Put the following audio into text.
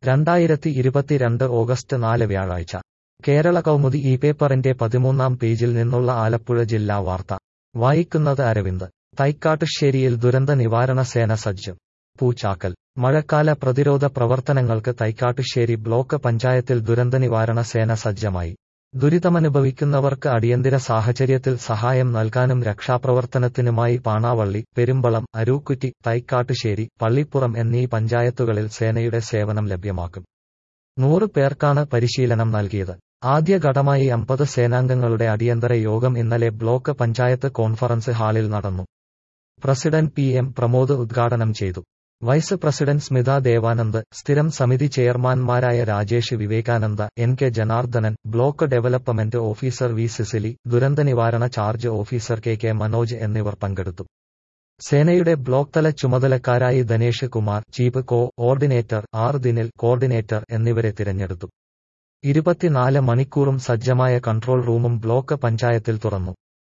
രണ്ടായിരത്തി ഇരുപത്തിരണ്ട് ഓഗസ്റ്റ് നാല് വ്യാഴാഴ്ച കേരള കൗമുദി ഈ പേപ്പറിന്റെ പതിമൂന്നാം പേജിൽ നിന്നുള്ള ആലപ്പുഴ ജില്ലാ വാർത്ത വായിക്കുന്നത് അരവിന്ദ് തൈക്കാട്ടുശ്ശേരിയിൽ ദുരന്ത നിവാരണ സേന സജ്ജം പൂച്ചാക്കൽ മഴക്കാല പ്രതിരോധ പ്രവർത്തനങ്ങൾക്ക് തൈക്കാട്ടുശ്ശേരി ബ്ലോക്ക് പഞ്ചായത്തിൽ ദുരന്തനിവാരണ സേന സജ്ജമായി ദുരിതമനുഭവിക്കുന്നവർക്ക് അടിയന്തര സാഹചര്യത്തിൽ സഹായം നൽകാനും രക്ഷാപ്രവർത്തനത്തിനുമായി പാണാവള്ളി പെരുമ്പളം അരൂക്കുറ്റി തൈക്കാട്ടുശ്ശേരി പള്ളിപ്പുറം എന്നീ പഞ്ചായത്തുകളിൽ സേനയുടെ സേവനം ലഭ്യമാക്കും നൂറ് പേർക്കാണ് പരിശീലനം നൽകിയത് ആദ്യഘട്ടമായി അമ്പത് സേനാംഗങ്ങളുടെ അടിയന്തര യോഗം ഇന്നലെ ബ്ലോക്ക് പഞ്ചായത്ത് കോൺഫറൻസ് ഹാളിൽ നടന്നു പ്രസിഡന്റ് പി എം പ്രമോദ് ഉദ്ഘാടനം ചെയ്തു വൈസ് പ്രസിഡന്റ് സ്മിത ദേവാനന്ദ് സ്ഥിരം സമിതി ചെയർമാൻമാരായ Rajesh Vivekananda N K Janardhanan block development officer V Cicily ദുരന്തനിവാരണ charge officer K K Manoj എന്നിവർ പങ്കെടുത്തു സേനയുടെ ബ്ലോക്ക് തല ചുമതലക്കാരായി Dhanesh Kumar chief coordinator R Dinil coordinator എന്നിവരെ തിരഞ്ഞെടുത്തു ഇരുപത്തിനാല് മണിക്കൂറും സജ്ജമായ കൺട്രോൾ റൂമും ബ്ലോക്ക് പഞ്ചായത്തിൽ തുറന്നു